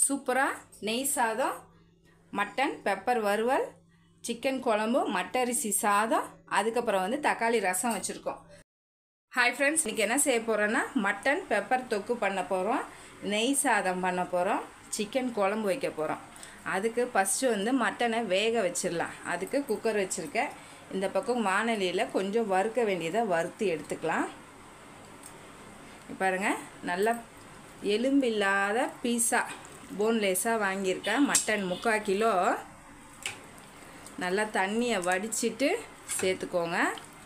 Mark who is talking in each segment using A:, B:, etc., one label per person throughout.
A: சூப்பராக நெய் சாதம் மட்டன் பெப்பர் வறுவல் சிக்கன் குழம்பு மட்டரிசி சாதம் அதுக்கப்புறம் வந்து தக்காளி ரசம் வச்சுருக்கோம் ஹாய் ஃப்ரெண்ட்ஸ் இன்றைக்கி என்ன செய்ய போகிறோன்னா மட்டன் பெப்பர் தொக்கு பண்ண போகிறோம் நெய் சாதம் பண்ண போகிறோம் சிக்கன் குழம்பு வைக்க போகிறோம் அதுக்கு ஃபஸ்ட்டு வந்து மட்டனை வேக வச்சிடலாம் அதுக்கு குக்கர் வச்சுருக்கேன் இந்த பக்கம் வானலியில் கொஞ்சம் வறுக்க வேண்டியதை வறுத்து எடுத்துக்கலாம் பாருங்க நல்லா எலும்பில்லாத பீஸா போன்லெஸ்ஸாக வாங்கியிருக்கேன் மட்டன் முக்கால் கிலோ நல்லா தண்ணியை வடிச்சிட்டு சேர்த்துக்கோங்க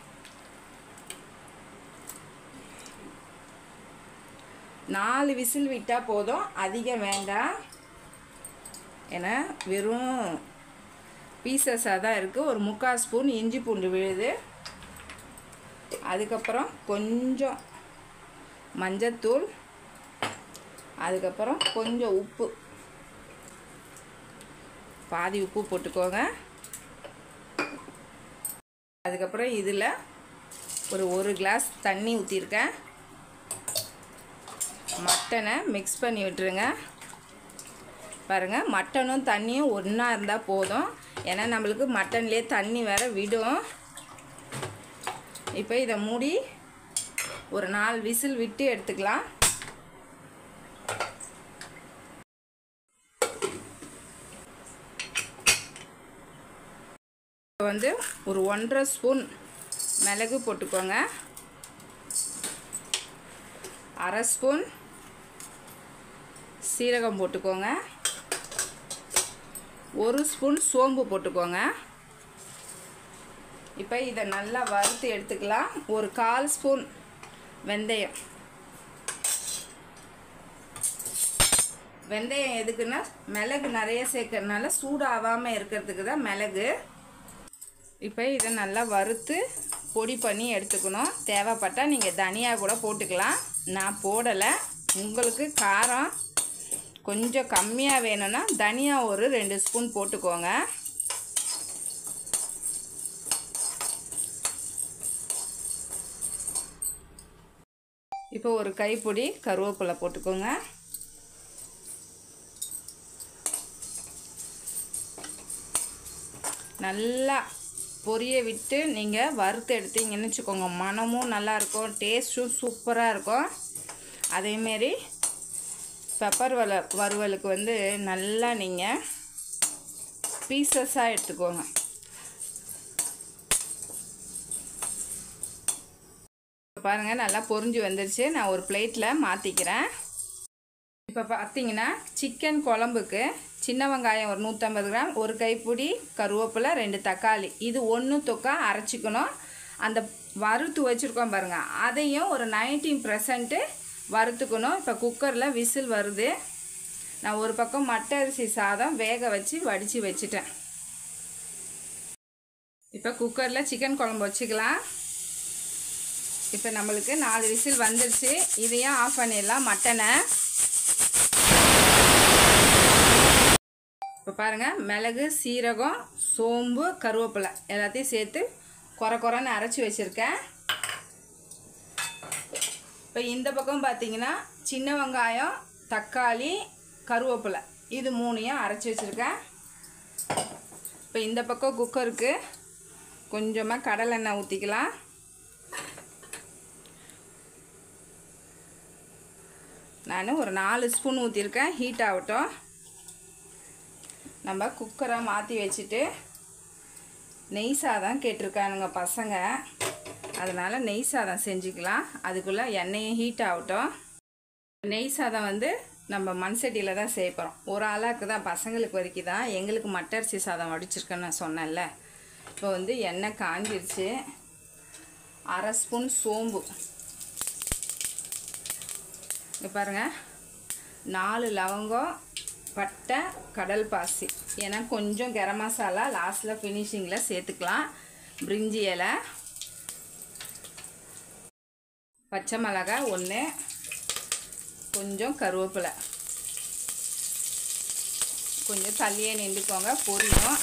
A: நாலு விசில் விட்டால் போதும் அதிகம் வேண்டாம் ஏன்னா வெறும் பீசஸாக தான் இருக்குது ஒரு முக்கால் ஸ்பூன் இஞ்சி பூண்டு விழுது அதுக்கப்புறம் கொஞ்சம் மஞ்சத்தூள் அதுக்கப்புறம் கொஞ்சம் உப்பு பாதி உப்பு போட்டுக்கோங்க அதுக்கப்புறம் இதில் ஒரு ஒரு கிளாஸ் தண்ணி ஊற்றிருக்கேன் மட்டனை மிக்ஸ் பண்ணி விட்டுருங்க பாருங்கள் மட்டனும் தண்ணியும் ஒன்றா இருந்தால் போதும் ஏன்னா நம்மளுக்கு மட்டன்லேயே தண்ணி வேற விடும் இப்போ இதை மூடி ஒரு நாலு விசில் விட்டு எடுத்துக்கலாம் இப்போ வந்து ஒரு ஒன்றரை ஸ்பூன் மிளகு போட்டுக்கோங்க அரை ஸ்பூன் சீரகம் போட்டுக்கோங்க ஒரு ஸ்பூன் சோம்பு போட்டுக்கோங்க இப்போ இதை நல்லா வறுத்து எடுத்துக்கலாம் ஒரு கால் ஸ்பூன் வெந்தயம் வெந்தயம் எதுக்குன்னா மிளகு நிறைய சேர்க்கறதுனால சூடாகாமல் இருக்கிறதுக்கு தான் மிளகு இப்போ இதை நல்லா வறுத்து பொடி பண்ணி எடுத்துக்கணும் தேவைப்பட்டால் நீங்கள் தனியாக கூட போட்டுக்கலாம் நான் போடலை உங்களுக்கு காரம் கொஞ்சம் கம்மியாக வேணும்னா தனியா ஒரு ரெண்டு ஸ்பூன் போட்டுக்கோங்க இப்போ ஒரு கைப்பொடி கருவேப்பிலை போட்டுக்கோங்க நல்லா பொரிய விட்டு நீங்கள் வறுத்து எடுத்தீங்கன்னு வச்சுக்கோங்க மனமும் நல்லாயிருக்கும் டேஸ்ட்டும் சூப்பராக இருக்கும் அதேமாரி பெப்பர் வல வறுவலுக்கு வந்து நல்லா நீங்கள் பீசஸாக எடுத்துக்கோங்க பாருங்கள் நல்லா பொரிஞ்சு வந்துருச்சு நான் ஒரு பிளேட்டில் மாற்றிக்கிறேன் இப்போ பார்த்தீங்கன்னா சிக்கன் குழம்புக்கு சின்ன வெங்காயம் ஒரு நூற்றம்பது கிராம் ஒரு கைப்பிடி கருவேப்பிலை ரெண்டு தக்காளி இது ஒன்று தொக்கா அரைச்சிக்கணும் அந்த வறுத்து வச்சுருக்கோம் பாருங்கள் அதையும் ஒரு நைன்டீன் பர்சன்ட்டு வறுத்துக்கணும் இப்போ குக்கரில் விசில் வருது நான் ஒரு பக்கம் மட்டை அரிசி சாதம் வேக வச்சு வடித்து வச்சுட்டேன் இப்போ குக்கரில் சிக்கன் குழம்பு வச்சுக்கலாம் இப்போ நம்மளுக்கு நாலு விசில் வந்துருச்சு இதையும் ஆஃப் பண்ணிடலாம் மட்டனை இப்போ பாருங்கள் மிளகு சீரகம் சோம்பு கருவேப்பிலை எல்லாத்தையும் சேர்த்து குறை குறைன்னு அரைச்சி வச்சுருக்கேன் இப்போ இந்த பக்கம் பார்த்தீங்கன்னா சின்ன வெங்காயம் தக்காளி கருவேப்பிலை இது மூணையும் அரைச்சி வச்சுருக்கேன் இப்போ இந்த பக்கம் குக்கருக்கு கொஞ்சமாக கடலெண்ணெய் ஊற்றிக்கலாம் நான் ஒரு நாலு ஸ்பூன் ஊற்றிருக்கேன் ஹீட் ஆகட்டும் நம்ம குக்கரை மாற்றி வச்சுட்டு நெய் சாதம் கேட்டிருக்கானுங்க பசங்க அதனால் நெய் சாதம் செஞ்சுக்கலாம் அதுக்குள்ளே எண்ணெயும் ஹீட் ஆகட்டும் நெய் சாதம் வந்து நம்ம மண் சட்டியில் தான் சேர்ப்போம் ஒரு ஆளாக்கு தான் பசங்களுக்கு வரைக்கும் தான் எங்களுக்கு மட்டரிசி சாதம் வடிச்சிருக்கேன்னு நான் சொன்னேன்ல இப்போ வந்து எண்ணெய் காஞ்சிருச்சு அரை ஸ்பூன் சோம்பு இங்கே பாருங்கள் நாலு லவங்கம் பட்டை கடல் பாசி ஏன்னா கொஞ்சம் கரம் மசாலா லாஸ்ட்டில் ஃபினிஷிங்கில் சேர்த்துக்கலாம் பிரிஞ்சி இலை பச்சை மிளகாய் ஒன்று கொஞ்சம் கருவேப்பிலை கொஞ்சம் தள்ளியே நின்றுக்கோங்க பொரியும்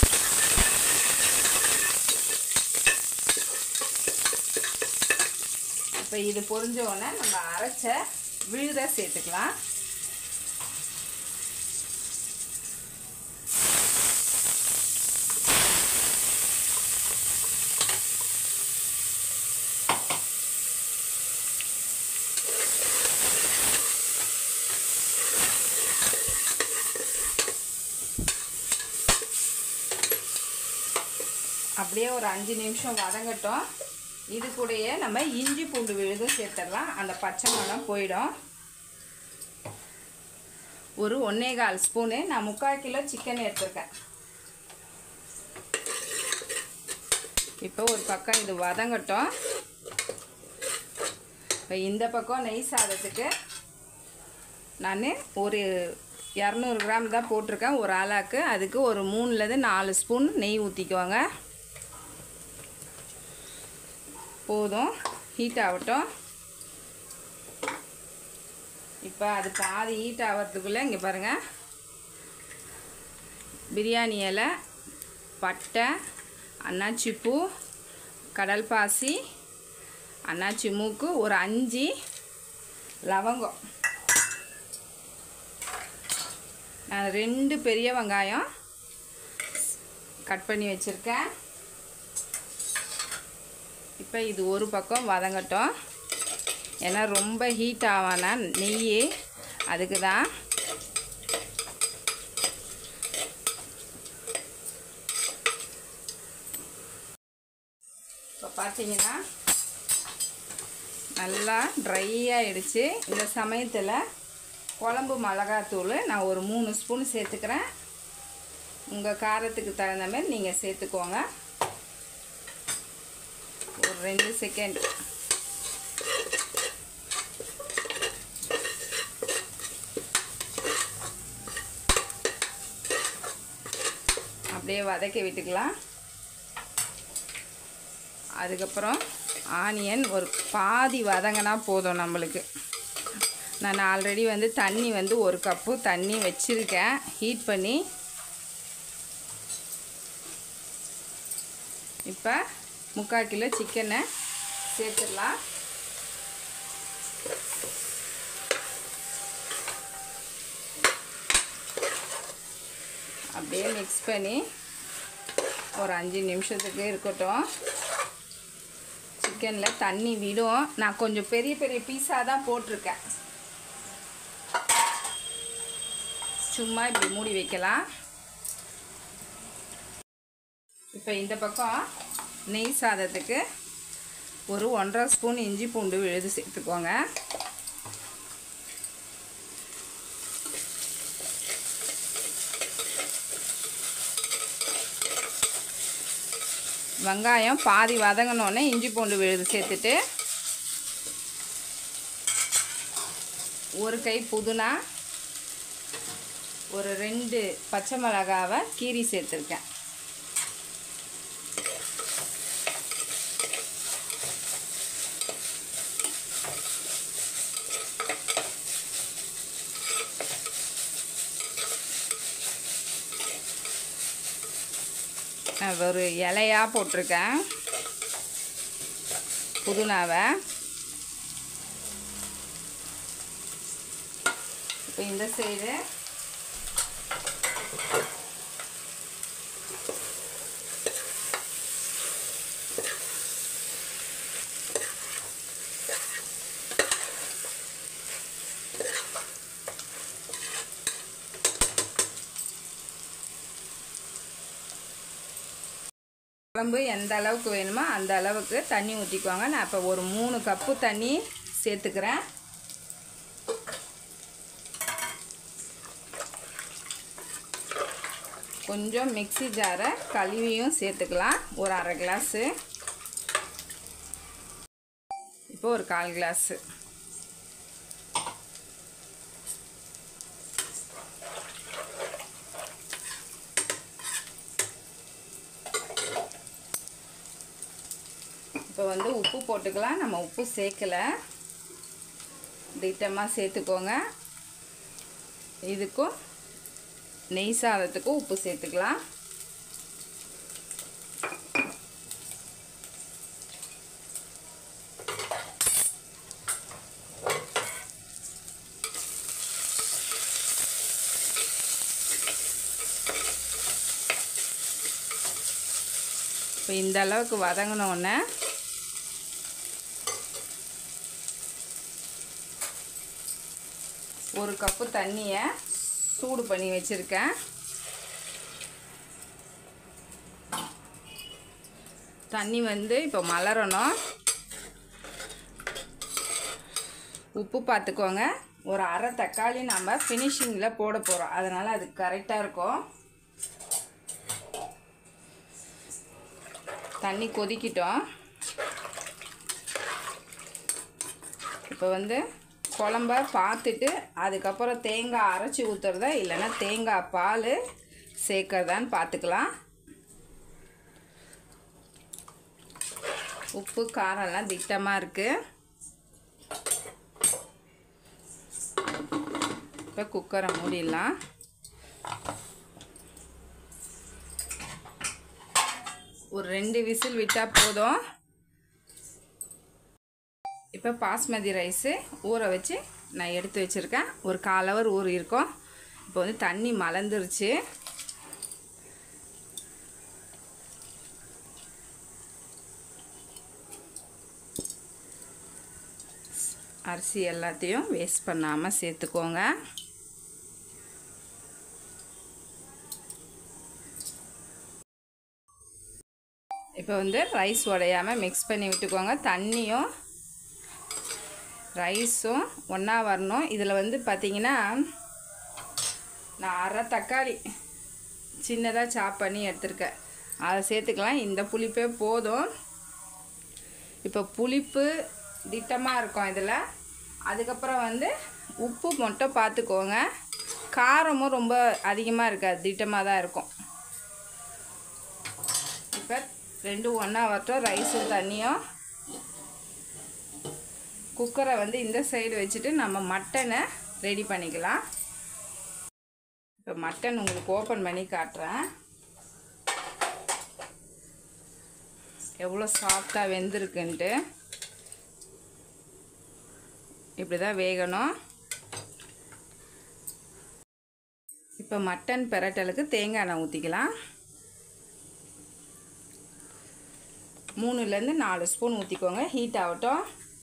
A: இப்போ இது பொரிஞ்ச உடனே நம்ம அரைச்ச விழுத சேர்த்துக்கலாம் அப்படியே ஒரு அஞ்சு நிமிஷம் வதங்கட்டும் இது கூடயே நம்ம இஞ்சி பூண்டு விழுதும் சேர்த்துடலாம் அந்த பச்சை மணம் போயிடும் ஒரு ஒன்றே கால் ஸ்பூனு நான் முக்கால் கிலோ சிக்கன் எடுத்திருக்கேன் இப்போ ஒரு பக்கம் இது வதங்கட்டும் இப்போ இந்த பக்கம் நெய் சாதத்துக்கு நான் ஒரு இரநூறு கிராம் தான் போட்டிருக்கேன் ஒரு ஆளாக்கு அதுக்கு ஒரு மூணுலேருந்து நாலு ஸ்பூன் நெய் ஊற்றிக்குவாங்க போதும் ஹீட் ஆகட்டும் இப்போ அது பாதி ஹீட் ஆகிறதுக்குள்ளே இங்கே பாருங்கள் பிரியாணி இலை பட்டை அன்னாச்சி பூ கடல் பாசி அன்னாச்சி மூக்கு ஒரு அஞ்சு லவங்கம் நான் ரெண்டு பெரிய வெங்காயம் கட் பண்ணி வச்சுருக்கேன் இப்போ இது ஒரு பக்கம் வதங்கட்டும் ஏன்னா ரொம்ப ஹீட் ஆவானா நெய் அதுக்கு தான் இப்போ பார்த்தீங்கன்னா நல்லா ட்ரை ஆகிடுச்சு இந்த சமயத்தில் குழம்பு மிளகாத்தூள் நான் ஒரு மூணு ஸ்பூன் சேர்த்துக்கிறேன் உங்கள் காரத்துக்கு தகுந்த மாதிரி நீங்கள் சேர்த்துக்கோங்க ஒரு ரெண்டு செகண்ட் அப்படியே வதக்கி விட்டுக்கலாம் அதுக்கப்புறம் ஆனியன் ஒரு பாதி வதங்கினா போதும் நம்மளுக்கு நான் ஆல்ரெடி வந்து தண்ணி வந்து ஒரு கப்பு தண்ணி வச்சுருக்கேன் ஹீட் பண்ணி இப்போ முக்கால் கிலோ சிக்கனை சேர்த்துடலாம் அப்படியே மிக்ஸ் பண்ணி ஒரு அஞ்சு நிமிஷத்துக்கு இருக்கட்டும் சிக்கனில் தண்ணி விடும் நான் கொஞ்சம் பெரிய பெரிய பீஸாக தான் போட்டிருக்கேன் சும்மா இப்படி மூடி வைக்கலாம் இப்போ இந்த பக்கம் நெய் சாதத்துக்கு ஒரு ஒன்றரை ஸ்பூன் இஞ்சி பூண்டு விழுது சேர்த்துக்கோங்க வெங்காயம் பாதி வதங்கினோடனே இஞ்சி பூண்டு விழுது சேர்த்துட்டு ஒரு கை புதினா ஒரு ரெண்டு பச்சை மிளகாவை கீரி சேர்த்துருக்கேன் நான் ஒரு இலையாக போட்டிருக்கேன் புதினாவை இப்போ இந்த சைடு குழம்பு எந்த அளவுக்கு வேணுமோ அந்த அளவுக்கு தண்ணி ஊற்றிக்குவாங்க நான் இப்போ ஒரு மூணு கப்பு தண்ணி சேர்த்துக்கிறேன் கொஞ்சம் மிக்ஸி ஜாரை கழுவியும் சேர்த்துக்கலாம் ஒரு அரை கிளாஸு இப்போ ஒரு கால் கிளாஸு இப்போ வந்து உப்பு போட்டுக்கலாம் நம்ம உப்பு சேர்க்கலை திட்டமாக சேர்த்துக்கோங்க இதுக்கும் நெய் சாதத்துக்கும் உப்பு சேர்த்துக்கலாம் இப்போ இந்த அளவுக்கு வதங்கினோடனே ஒரு கப்பு தண்ணியை சூடு பண்ணி வச்சுருக்கேன் தண்ணி வந்து இப்போ மலரணும் உப்பு பார்த்துக்கோங்க ஒரு அரை தக்காளி நம்ம ஃபினிஷிங்கில் போட போகிறோம் அதனால் அது கரெக்டாக இருக்கும் தண்ணி கொதிக்கிட்டோம் இப்போ வந்து குழம்ப பார்த்துட்டு அதுக்கப்புறம் தேங்காய் அரைச்சி ஊற்றுறதா இல்லைன்னா தேங்காய் பால் சேர்க்கறதான்னு பார்த்துக்கலாம் உப்பு காரம்லாம் திட்டமாக இருக்குது இப்போ குக்கரை மூடிடலாம் ஒரு ரெண்டு விசில் விட்டால் போதும் இப்போ பாஸ்மதி ரைஸு ஊற வச்சு நான் எடுத்து வச்சுருக்கேன் ஒரு கால் ஹவர் ஊறி இருக்கும் இப்போ வந்து தண்ணி மலர்ந்துருச்சு அரிசி எல்லாத்தையும் வேஸ்ட் பண்ணாமல் சேர்த்துக்கோங்க இப்போ வந்து ரைஸ் உடையாமல் மிக்ஸ் பண்ணி விட்டுக்கோங்க தண்ணியும் ரைஸும் ஒன்றா வரணும் இதில் வந்து பார்த்திங்கன்னா நான் அரை தக்காளி சின்னதாக சாப் பண்ணி எடுத்திருக்கேன் அதை சேர்த்துக்கலாம் இந்த புளிப்பே போதும் இப்போ புளிப்பு திட்டமாக இருக்கும் இதில் அதுக்கப்புறம் வந்து உப்பு மட்டும் பார்த்துக்கோங்க காரமும் ரொம்ப அதிகமாக இருக்காது திட்டமாக தான் இருக்கும் இப்போ ரெண்டும் ஒன்றா வரட்டும் ரைஸும் தண்ணியும் குக்கரை வந்து இந்த சைடு வச்சுட்டு நம்ம மட்டனை ரெடி பண்ணிக்கலாம் இப்போ மட்டன் உங்களுக்கு ஓப்பன் பண்ணி காட்டுறேன் எவ்வளோ சாஃப்டாக வெந்திருக்குன்ட்டு இப்படி தான் வேகணும் இப்போ மட்டன் பெரட்டலுக்கு தேங்காய் எண்ணெய் ஊற்றிக்கலாம் மூணுலேருந்து நாலு ஸ்பூன் ஊற்றிக்கோங்க ஹீட் ஆகட்டும்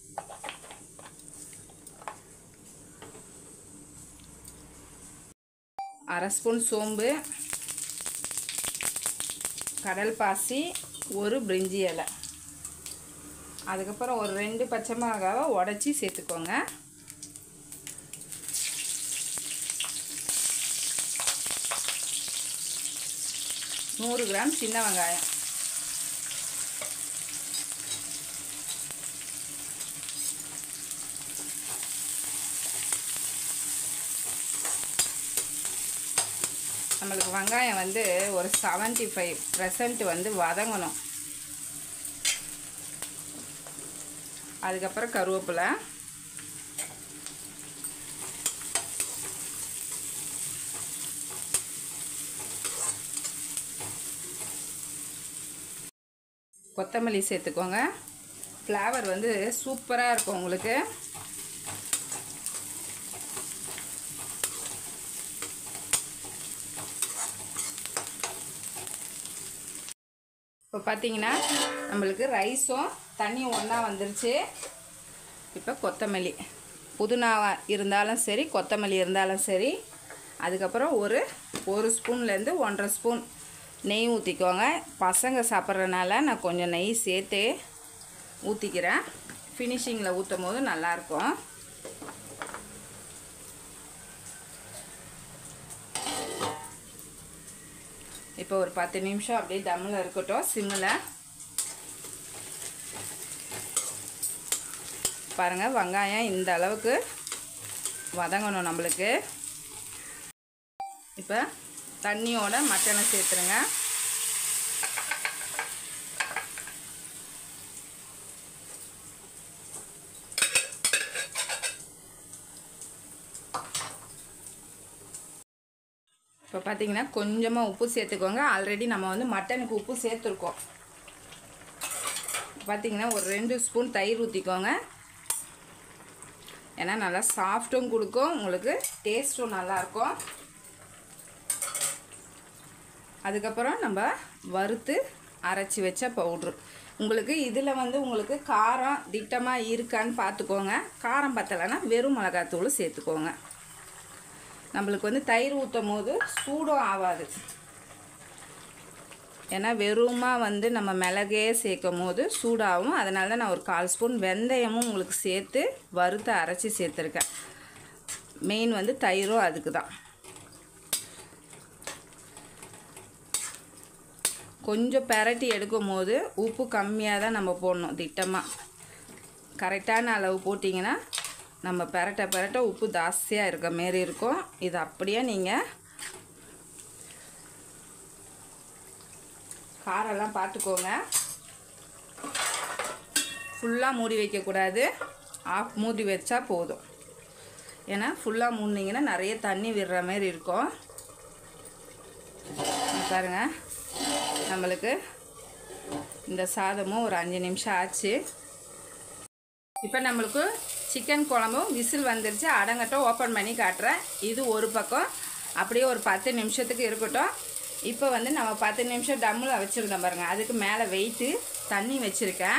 A: அரை ஸ்பூன் சோம்பு கடல் பாசி ஒரு பிரிஞ்சி இலை அதுக்கப்புறம் ஒரு ரெண்டு பச்சை மிளகாவை உடச்சி சேர்த்துக்கோங்க நூறு கிராம் சின்ன வெங்காயம் நம்மளுக்கு வெங்காயம் வந்து ஒரு செவன்ட்டி ஃபைவ் பர்சன்ட் வந்து வதங்கணும் அதுக்கப்புறம் கருவேப்பிலை கொத்தமல்லி சேர்த்துக்கோங்க ஃப்ளேவர் வந்து சூப்பராக இருக்கும் உங்களுக்கு இப்போ பார்த்தீங்கன்னா நம்மளுக்கு ரைஸும் தண்ணியும் ஒன்றா வந்துருச்சு இப்போ கொத்தமல்லி புதினா இருந்தாலும் சரி கொத்தமல்லி இருந்தாலும் சரி அதுக்கப்புறம் ஒரு ஒரு ஸ்பூன்லேருந்து ஒன்றரை ஸ்பூன் நெய் ஊற்றிக்கோங்க பசங்க சாப்பிட்றதுனால நான் கொஞ்சம் நெய் சேர்த்து ஊற்றிக்கிறேன் ஃபினிஷிங்கில் ஊற்றும் போது நல்லாயிருக்கும் இப்போ ஒரு பத்து நிமிஷம் அப்படியே தம்மில் இருக்கட்டும் சிம்மில் பாருங்கள் வெங்காயம் இந்த அளவுக்கு வதங்கணும் நம்மளுக்கு இப்போ தண்ணியோட மட்டனை சேர்த்துருங்க இப்போ பார்த்தீங்கன்னா கொஞ்சமாக உப்பு சேர்த்துக்கோங்க ஆல்ரெடி நம்ம வந்து மட்டனுக்கு உப்பு சேர்த்துருக்கோம் பார்த்தீங்கன்னா ஒரு ரெண்டு ஸ்பூன் தயிர் ஊற்றிக்கோங்க ஏன்னா நல்லா சாஃப்ட்டும் கொடுக்கும் உங்களுக்கு டேஸ்ட்டும் நல்லாயிருக்கும் அதுக்கப்புறம் நம்ம வறுத்து அரைச்சி வச்ச பவுட்ரு உங்களுக்கு இதில் வந்து உங்களுக்கு காரம் திட்டமாக இருக்கான்னு பார்த்துக்கோங்க காரம் பத்தலைன்னா வெறும் மிளகாத்தூள் சேர்த்துக்கோங்க நம்மளுக்கு வந்து தயிர் ஊற்றும் போது சூடும் ஆகாது ஏன்னா வெறுமா வந்து நம்ம மிளகே சேர்க்கும் போது சூடாகும் அதனால தான் நான் ஒரு கால் ஸ்பூன் வெந்தயமும் உங்களுக்கு சேர்த்து வறுத்து அரைச்சி சேர்த்துருக்கேன் மெயின் வந்து தயிரும் அதுக்கு தான் கொஞ்சம் பெரட்டி எடுக்கும் போது உப்பு கம்மியாக தான் நம்ம போடணும் திட்டமாக கரெக்டான அளவு போட்டிங்கன்னா நம்ம பெரட்ட பெரட்ட உப்பு ஜாஸ்தியாக இருக்க மாரி இருக்கும் இது அப்படியே நீங்கள் காரெல்லாம் பார்த்துக்கோங்க ஃபுல்லாக மூடி வைக்கக்கூடாது ஆஃப் மூடி வச்சா போதும் ஏன்னா ஃபுல்லாக மூடினீங்கன்னா நிறைய தண்ணி விடுற மாதிரி இருக்கும் இங்க பாருங்க நம்மளுக்கு இந்த சாதமும் ஒரு அஞ்சு நிமிஷம் ஆச்சு இப்போ நம்மளுக்கு சிக்கன் குழம்பும் விசில் வந்துருச்சு அடங்கட்டும் ஓப்பன் பண்ணி காட்டுறேன் இது ஒரு பக்கம் அப்படியே ஒரு பத்து நிமிஷத்துக்கு இருக்கட்டும் இப்போ வந்து நம்ம பத்து நிமிஷம் டம்மில் வச்சுருந்தோம் பாருங்கள் அதுக்கு மேலே வெயிட்டு தண்ணி வச்சுருக்கேன்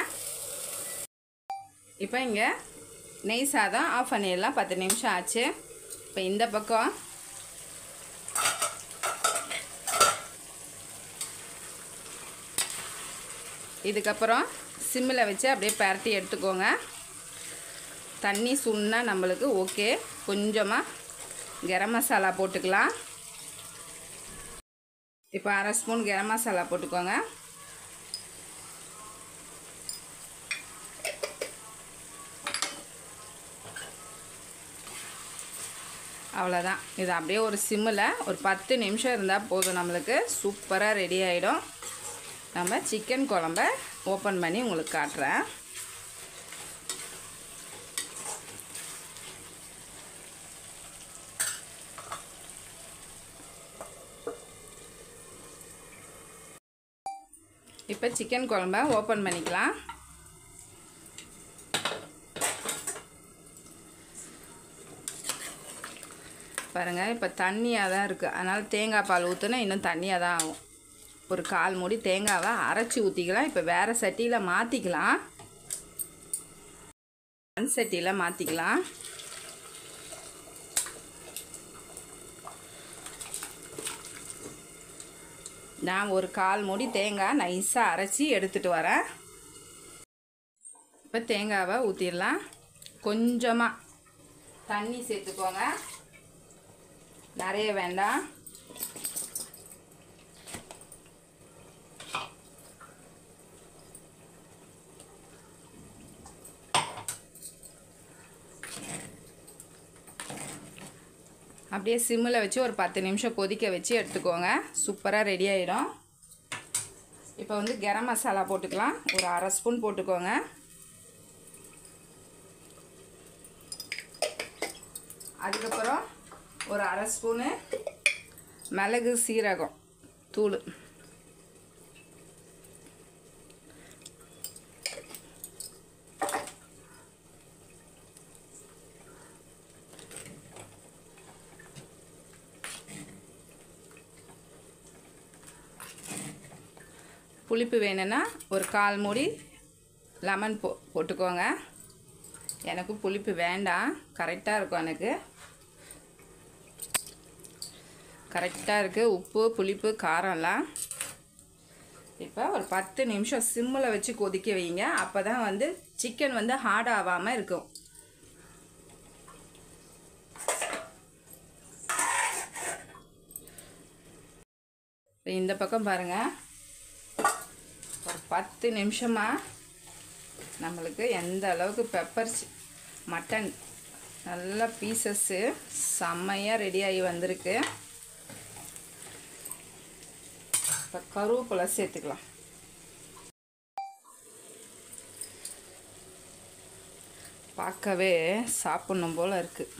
A: இப்போ இங்கே நெய் சாதம் ஆஃப் பண்ணிடலாம் பத்து நிமிஷம் ஆச்சு இப்போ இந்த பக்கம் இதுக்கப்புறம் சிம்மில் வச்சு அப்படியே பரட்டி எடுத்துக்கோங்க தண்ணி சுண்ணா நம்மளுக்கு ஓகே கொஞ்சமாக கரம் மசாலா போட்டுக்கலாம் இப்போ அரை ஸ்பூன் கரம் மசாலா போட்டுக்கோங்க அவ்வளோதான் இது அப்படியே ஒரு சிம்மில் ஒரு பத்து நிமிஷம் இருந்தால் போதும் நம்மளுக்கு சூப்பராக ரெடி ஆகிடும் நம்ம சிக்கன் குழம்ப ஓப்பன் பண்ணி உங்களுக்கு காட்டுறேன் இப்போ சிக்கன் குழம்ப ஓப்பன் பண்ணிக்கலாம் பாருங்கள் இப்போ தண்ணியாக தான் இருக்குது அதனால் தேங்காய் பால் ஊற்றுனா இன்னும் தண்ணியாக தான் ஆகும் ஒரு கால் மூடி தேங்காவை அரைச்சி ஊற்றிக்கலாம் இப்போ வேறு சட்டியில் மாற்றிக்கலாம் மண் சட்டியில் மாற்றிக்கலாம் நான் ஒரு கால் மூடி தேங்காய் நைஸாக அரைச்சி எடுத்துகிட்டு வரேன் இப்போ தேங்காவை ஊற்றிடலாம் கொஞ்சமாக தண்ணி சேர்த்துக்கோங்க நிறைய வேண்டாம் அப்படியே சிம்மில் வச்சு ஒரு பத்து நிமிஷம் கொதிக்க வச்சு எடுத்துக்கோங்க சூப்பராக ரெடி ஆகிடும் இப்போ வந்து கரம் மசாலா போட்டுக்கலாம் ஒரு அரை ஸ்பூன் போட்டுக்கோங்க அதுக்கப்புறம் ஒரு அரை ஸ்பூனு மிளகு சீரகம் தூள் புளிப்பு வேணும்னா ஒரு கால் மூடி லெமன் போ போட்டுக்கோங்க எனக்கு புளிப்பு வேண்டாம் கரெக்டாக இருக்கும் எனக்கு கரெக்டாக இருக்குது உப்பு புளிப்பு காரம்லாம் இப்போ ஒரு பத்து நிமிஷம் சிம்மில் வச்சு கொதிக்க வைங்க அப்போ தான் வந்து சிக்கன் வந்து ஹார்ட் ஆகாமல் இருக்கும் இந்த பக்கம் பாருங்கள் ஒரு பத்து நிமிஷமாக நம்மளுக்கு எந்த அளவுக்கு பெப்பர் மட்டன் நல்ல பீசஸ்ஸு செம்மையாக ரெடியாகி வந்திருக்கு இப்போ கருவேப்பிலை சேர்த்துக்கலாம் பார்க்கவே சாப்பிட்ணும் போல் இருக்குது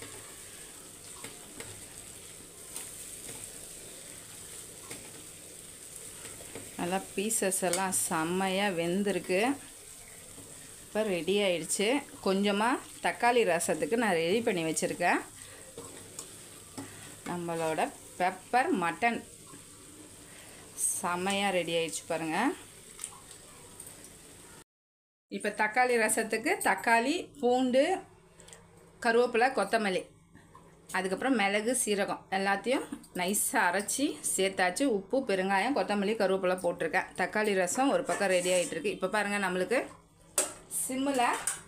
A: நல்லா பீசஸ் எல்லாம் செம்மையாக வெந்திருக்கு இப்போ ரெடி ஆயிடுச்சு கொஞ்சமாக தக்காளி ரசத்துக்கு நான் ரெடி பண்ணி வச்சுருக்கேன் நம்மளோட பெப்பர் மட்டன் செம்மையாக ரெடி ஆயிடுச்சு பாருங்கள் இப்போ தக்காளி ரசத்துக்கு தக்காளி பூண்டு கருவேப்பிலை கொத்தமல்லி அதுக்கப்புறம் மிளகு சீரகம் எல்லாத்தையும் நைஸாக அரைச்சி சேர்த்தாச்சு உப்பு பெருங்காயம் கொத்தமல்லி கருவேப்பிலை போட்டிருக்கேன் தக்காளி ரசம் ஒரு பக்கம் ரெடி ஆகிட்டு இருக்கு இப்போ பாருங்கள் நம்மளுக்கு சிம்மில்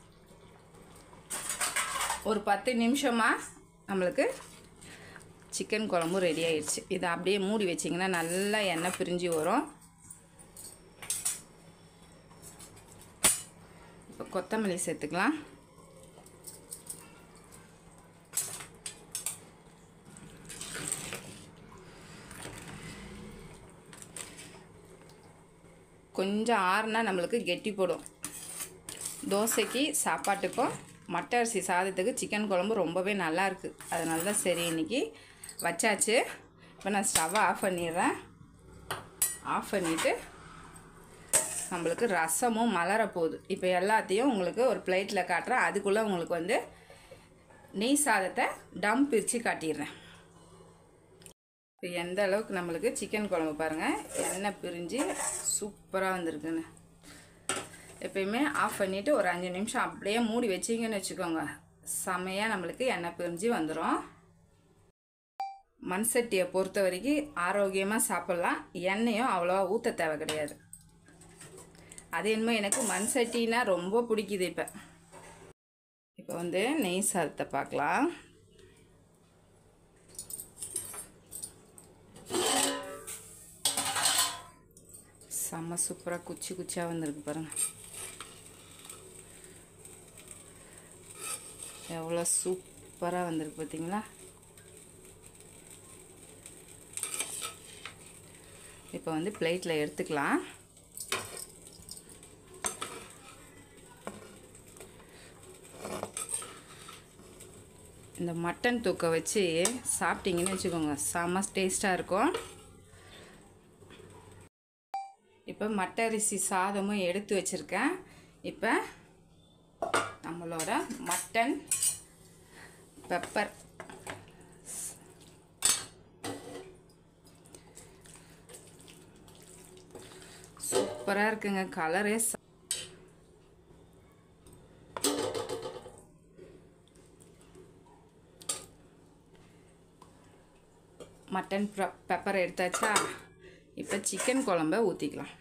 A: ஒரு பத்து நிமிஷமாக நம்மளுக்கு சிக்கன் குழம்பு ரெடி ஆயிடுச்சு இதை அப்படியே மூடி வச்சிங்கன்னா நல்லா எண்ணெய் பிரிஞ்சு வரும் இப்போ கொத்தமல்லி சேர்த்துக்கலாம் கொஞ்சம் ஆறுனா நம்மளுக்கு கெட்டி போடும் தோசைக்கு சாப்பாட்டுக்கும் மட்டை அரிசி சாதத்துக்கு சிக்கன் குழம்பு ரொம்பவே நல்லா இருக்குது அதனால தான் சரி இன்றைக்கி வச்சாச்சு இப்போ நான் ஸ்டவ்வை ஆஃப் பண்ணிடுறேன் ஆஃப் பண்ணிவிட்டு நம்மளுக்கு ரசமும் மலர போகுது இப்போ எல்லாத்தையும் உங்களுக்கு ஒரு பிளேட்டில் காட்டுறேன் அதுக்குள்ளே உங்களுக்கு வந்து நெய் சாதத்தை டம் பிரித்து காட்டிடுறேன் இப்போ எந்த அளவுக்கு நம்மளுக்கு சிக்கன் குழம்பு பாருங்கள் எண்ணெய் பிரிஞ்சு சூப்பராக வந்திருக்குன்னு எப்பயுமே ஆஃப் பண்ணிவிட்டு ஒரு அஞ்சு நிமிஷம் அப்படியே மூடி வச்சிங்கன்னு வச்சுக்கோங்க செமையாக நம்மளுக்கு எண்ணெய் பிரிஞ்சு வந்துடும் மண் சட்டியை பொறுத்த வரைக்கும் ஆரோக்கியமாக சாப்பிட்லாம் எண்ணெயும் அவ்வளோவா ஊற்ற தேவை கிடையாது அது என்னமோ எனக்கு மண் சட்டினா ரொம்ப பிடிக்குது இப்போ இப்போ வந்து நெய் சாதத்தை பார்க்கலாம் செம்ம சூப்பராக குச்சி குச்சியாக வந்திருக்கு பாருங்கள் எவ்வளோ சூப்பராக வந்திருக்கு பார்த்தீங்களா இப்போ வந்து பிளேட்டில் எடுத்துக்கலாம் இந்த மட்டன் தூக்கை வச்சு சாப்பிட்டீங்கன்னு வச்சுக்கோங்க செம்ம டேஸ்ட்டாக இருக்கும் இப்போ மட்டை அரிசி சாதமும் எடுத்து வச்சுருக்கேன் இப்போ நம்மளோட மட்டன் பெப்பர் சூப்பராக இருக்குங்க கலரே மட்டன் பெப்பர் எடுத்தாச்சா இப்போ சிக்கன் குழம்ப ஊற்றிக்கலாம்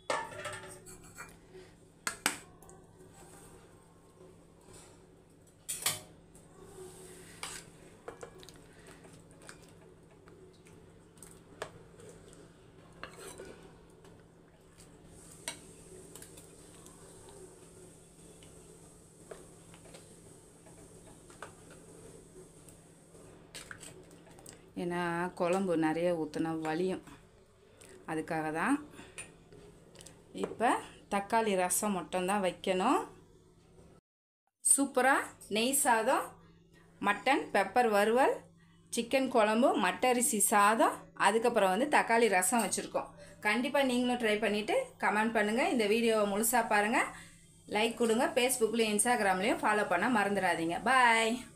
A: ஏன்னா குழம்பு நிறைய ஊற்றினா வலியும் அதுக்காக தான் இப்போ தக்காளி ரசம் மட்டும்தான் வைக்கணும் சூப்பராக நெய் சாதம் மட்டன் பெப்பர் வறுவல் சிக்கன் குழம்பு மட்டரிசி சாதம் அதுக்கப்புறம் வந்து தக்காளி ரசம் வச்சுருக்கோம் கண்டிப்பாக நீங்களும் ட்ரை பண்ணிவிட்டு கமெண்ட் பண்ணுங்கள் இந்த வீடியோவை முழுசாக பாருங்கள் லைக் கொடுங்க ஃபேஸ்புக்லேயும் இன்ஸ்டாகிராம்லேயும் ஃபாலோ பண்ண மறந்துடாதீங்க பாய்